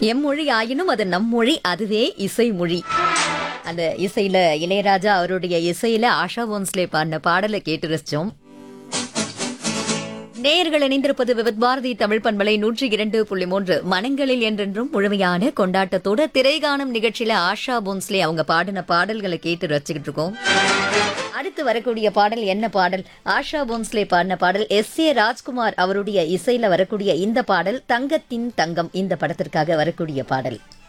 M மொழி ஆயினும் அது நம் மொழி அதுவே இசை மொழி அந்த இசையில இளையராஜா அவருடைய இசையில ஆஷா போன்ஸ்லே பாடின பாடலை கேட்டு ரசிச்சோம் நேயர்கள் இணைந்திருப்பது விவித் பாரதி தமிழ் பண்பலை நூற்றி இரண்டு புள்ளி மூன்று மனங்களில் என்றென்றும் முழுமையான கொண்டாட்டத்தோட திரைகாணும் நிகழ்ச்சியில ஆஷா போன்ஸ்லே அவங்க பாடின பாடல்களை கேட்டு ரசிச்சுக்கிட்டு இருக்கோம் அடுத்து வரக்கூடிய பாடல் என்ன பாடல் ஆஷா போன்ஸ்லே பாடின பாடல் எஸ் ஏ ராஜ்குமார் அவருடைய இசையில வரக்கூடிய இந்த பாடல் தங்கத்தின் தங்கம் இந்த படத்திற்காக வரக்கூடிய பாடல்